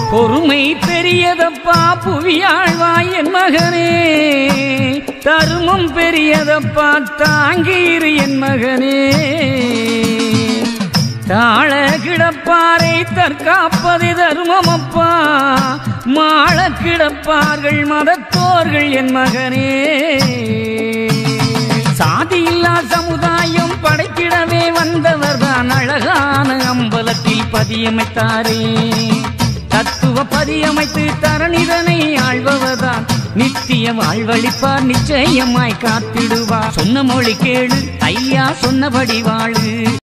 பொறுமை பெரியதப்பா புவியாழ்வாய் என் மகனே தருமம் பெரியதப்பா தாங்கீரு என் மகனே தாழ கிடப்பாரை தற்காப்பது தருமமப்பா மாள கிடப்பார்கள் மதத்தோர்கள் என் மகனே சாதியில்லா சமுதாயம் படைத்திடவே வந்தவர் தான் அழகான அம்பலத்தில் பதியமைத்தாரே தத்துவ பதியமைத்து தரணிதனை ஆழ்பவர்தான் நித்திய வாழ்வழிப்பார் நிச்சயமாய் காத்திடுவார் சொன்ன மொழி கேளு ஐயா சொன்னபடி வாழு